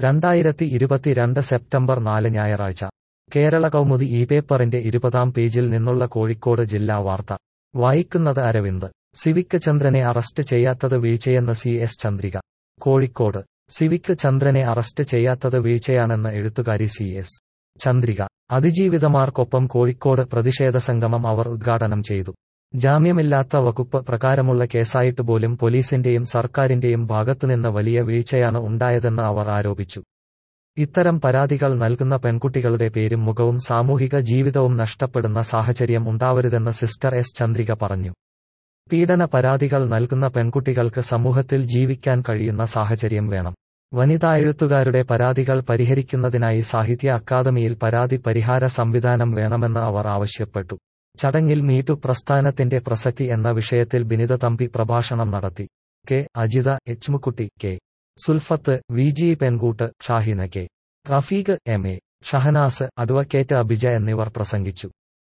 രണ്ടായിരത്തി ഇരുപത്തിരണ്ട് സെപ്റ്റംബർ നാല് ഞായറാഴ്ച കേരള കൗമുദി ഈ പേപ്പറിന്റെ ഇരുപതാം പേജിൽ നിന്നുള്ള കോഴിക്കോട് ജില്ലാ വാർത്ത വായിക്കുന്നത് അരവിന്ദ് സിവിക് ചന്ദ്രനെ അറസ്റ്റ് ചെയ്യാത്തത് വീഴ്ചയെന്ന് സി എസ് ചന്ദ്രിക കോഴിക്കോട് സിവിക് ചന്ദ്രനെ അറസ്റ്റ് ചെയ്യാത്തത് വീഴ്ചയാണെന്ന് എഴുത്തുകാരി സി എസ് ചന്ദ്രിക അതിജീവിതമാർക്കൊപ്പം കോഴിക്കോട് പ്രതിഷേധ സംഗമം അവർ ഉദ്ഘാടനം ചെയ്തു ജാമ്യമില്ലാത്ത വകുപ്പ് പ്രകാരമുള്ള കേസായിട്ട് പോലും പോലീസിന്റെയും സർക്കാരിന്റെയും ഭാഗത്തുനിന്ന് വലിയ വീഴ്ചയാണ് ഉണ്ടായതെന്ന് അവർ ആരോപിച്ചു ഇത്തരം പരാതികൾ നൽകുന്ന പെൺകുട്ടികളുടെ പേരും മുഖവും സാമൂഹിക ജീവിതവും നഷ്ടപ്പെടുന്ന സാഹചര്യം ഉണ്ടാവരുതെന്ന് സിസ്റ്റർ എസ് ചന്ദ്രിക പറഞ്ഞു പീഡന പരാതികൾ നൽകുന്ന പെൺകുട്ടികൾക്ക് സമൂഹത്തിൽ ജീവിക്കാൻ കഴിയുന്ന സാഹചര്യം വേണം വനിതാ എഴുത്തുകാരുടെ പരാതികൾ പരിഹരിക്കുന്നതിനായി സാഹിത്യ അക്കാദമിയിൽ പരാതി പരിഹാര സംവിധാനം വേണമെന്ന് അവർ ആവശ്യപ്പെട്ടു ചടങ്ങിൽ മീറ്റു പ്രസ്ഥാനത്തിന്റെ പ്രസക്തി എന്ന വിഷയത്തിൽ ബിനിത തമ്പി പ്രഭാഷണം നടത്തി K Ajitha Echmukutty K Sulfath V G Pennkoottu Shahina K Rafeeq M A Shahnas advocate Abija എന്നിവർ പ്രസംഗിച്ചു